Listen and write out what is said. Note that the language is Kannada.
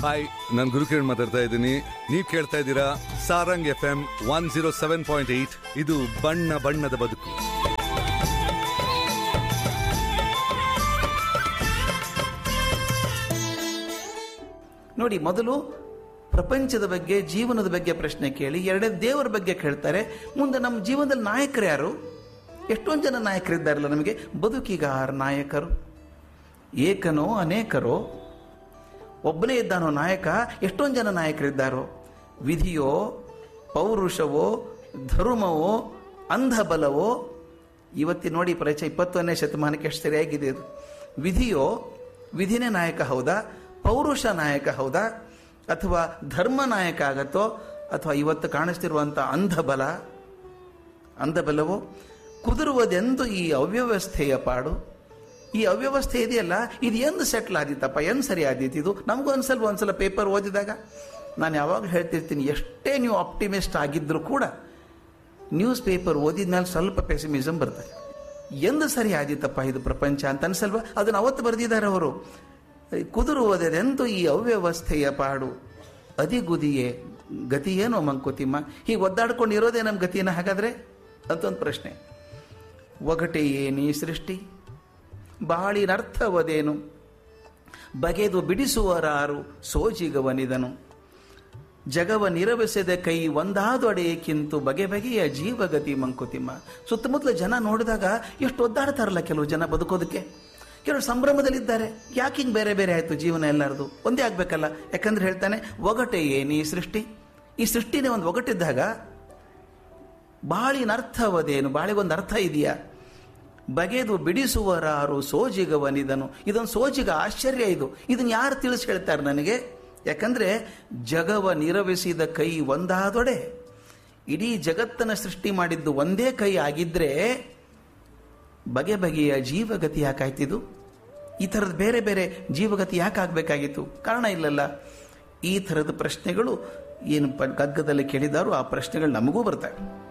ಹಾಯ್ ನಾನು ಗುರುಕಿರಣ್ ಮಾತಾಡ್ತಾ ಇದ್ದೀನಿ ನೀವು ಕೇಳ್ತಾ ಇದ್ದೀರಾ Sarang F M one zero seven point eight ಇದು ಬಣ್ಣ ಬಣ್ಣದ ಬದುಕು ನೋಡಿ ಮೊದಲು ಪ್ರಪಂಚದ ಬಗ್ಗೆ ಜೀವನದ ಬಗ್ಗೆ ಪ್ರಶ್ನೆ ಕೇಳಿ ಎರಡನೇ ದೇವರ ಬಗ್ಗೆ ಕೇಳ್ತಾರೆ ಮುಂದೆ ನಮ್ಮ ಜೀವನದಲ್ಲಿ ನಾಯಕರು ಯಾರು ಎಷ್ಟೊಂದು ಜನ ನಾಯಕರಿದ್ದಾರಲ್ಲ ನಮಗೆ ಬದುಕಿಗಾರ ನಾಯಕರು ಏಕನೋ ಅನೇಕರೋ ಒಬ್ಬನೇ ಇದ್ದಾನೋ ನಾಯಕ ಎಷ್ಟೊಂದು ಜನ ನಾಯಕರಿದ್ದಾರೋ ವಿಧಿಯೋ ಪೌರುಷವೋ ಧರ್ಮವೋ ಅಂಧಬಲವೋ ಇವತ್ತಿ ನೋಡಿ ಪರಿಚಯ ಇಪ್ಪತ್ತೊಂದನೇ ಶತಮಾನಕ್ಕೆ ಎಷ್ಟು ಸರಿಯಾಗಿದೆ ಇದು ವಿಧಿಯೋ ವಿಧಿನೇ ನಾಯಕ ಹೌದಾ ಪೌರುಷ ನಾಯಕ ಹೌದಾ ಅಥವಾ ಧರ್ಮ ನಾಯಕ ಆಗತ್ತೋ ಅಥವಾ ಇವತ್ತು ಕಾಣಿಸ್ತಿರುವಂಥ ಅಂಧಬಲ ಅಂಧಬಲವೋ ಕುದುರುವುದೆಂದು ಈ ಅವ್ಯವಸ್ಥೆಯ ಪಾಡು ಈ ಅವ್ಯವಸ್ಥೆ ಇದೆಯಲ್ಲ ಇದು ಎಂದು ಸೆಟ್ಲ್ ಆದಿತ್ತಪ್ಪ ಎಂದು ಸರಿ ಆದೀತು ಇದು ನಮಗೂ ಒಂದ್ಸಲ ಒಂದ್ಸಲ ಪೇಪರ್ ಓದಿದಾಗ ನಾನು ಯಾವಾಗ ಹೇಳ್ತಿರ್ತೀನಿ ಎಷ್ಟೇ ನೀವು ಆಪ್ಟಿಮಿಸ್ಟ್ ಆಗಿದ್ರೂ ಕೂಡ ನ್ಯೂಸ್ ಪೇಪರ್ ಓದಿದ್ಮೇಲೆ ಸ್ವಲ್ಪ ಪೆಸಿಮಿಸಮ್ ಬರ್ತದೆ ಎಂದು ಸರಿ ಆದಿತ್ತಪ್ಪ ಇದು ಪ್ರಪಂಚ ಅಂತ ಅನ್ಸಲ್ವಾ ಅದನ್ನು ಅವತ್ತು ಬರೆದಿದ್ದಾರೆ ಅವರು ಕುದುರುವುದೆಂದು ಈ ಅವ್ಯವಸ್ಥೆಯ ಪಾಡು ಅದಿಗುದಿಯೇ ಗತಿ ಏನೋ ಮಂಕುತಿಮ್ಮ ಹೀಗೆ ಒದ್ದಾಡ್ಕೊಂಡು ಇರೋದೇ ನಮ್ಮ ಗತಿನ ಹಾಗಾದ್ರೆ ಅಂತ ಒಂದು ಪ್ರಶ್ನೆ ಒಗಟೆ ಏನೀ ಸೃಷ್ಟಿ ಬಾಳಿನರ್ಥವದೇನು ಬಗೆದು ಬಿಡಿಸುವರಾರು ಸೋಜಿಗವನಿದನು ಜಗವ ನಿರವೆಸೆದ ಕೈ ಒಂದಾದೊಡೆಯಕ್ಕಿಂತು ಬಗೆ ಬಗೆಯ ಜೀವಗತಿ ಮಂಕುತಿಮ್ಮ ಸುತ್ತಮುತ್ತಲ ಜನ ನೋಡಿದಾಗ ಎಷ್ಟು ಒದ್ದಾಡ್ತಾರಲ್ಲ ಕೆಲವು ಜನ ಬದುಕೋದಕ್ಕೆ ಕೆಲವರು ಸಂಭ್ರಮದಲ್ಲಿದ್ದಾರೆ ಯಾಕೆ ಹಿಂಗೆ ಬೇರೆ ಬೇರೆ ಆಯಿತು ಜೀವನ ಎಲ್ಲರದು ಒಂದೇ ಆಗ್ಬೇಕಲ್ಲ ಯಾಕಂದ್ರೆ ಹೇಳ್ತಾನೆ ಒಗಟೆ ಏನಿ ಸೃಷ್ಟಿ ಈ ಸೃಷ್ಟಿನೇ ಒಂದು ಒಗಟಿದ್ದಾಗ ಬಾಳಿನ ಅರ್ಥವದೇನು ಬಾಳಿಗೊಂದು ಅರ್ಥ ಇದೆಯಾ ಬಗೆದು ಬಿಡಿಸುವರಾರು ಸೋಜಿಗವನಿದನು ಇದೊಂದು ಸೋಜಿಗ ಆಶ್ಚರ್ಯ ಇದು ಇದನ್ನ ಯಾರು ತಿಳಿಸಿ ಹೇಳ್ತಾರೆ ನನಗೆ ಯಾಕಂದ್ರೆ ಜಗವ ನಿರವಿಸಿದ ಕೈ ಒಂದಾದೊಡೆ ಇಡೀ ಜಗತ್ತನ್ನ ಸೃಷ್ಟಿ ಮಾಡಿದ್ದು ಒಂದೇ ಕೈ ಆಗಿದ್ರೆ ಬಗೆ ಬಗೆಯ ಜೀವಗತಿ ಯಾಕಾಯ್ತಿದು ಈ ಥರದ ಬೇರೆ ಬೇರೆ ಜೀವಗತಿ ಯಾಕೆ ಆಗಬೇಕಾಗಿತ್ತು ಕಾರಣ ಇಲ್ಲಲ್ಲ ಈ ಥರದ ಪ್ರಶ್ನೆಗಳು ಏನು ಪ ಗಗ್ಗದಲ್ಲಿ ಕೇಳಿದಾರೋ ಆ ಪ್ರಶ್ನೆಗಳು ನಮಗೂ ಬರ್ತವೆ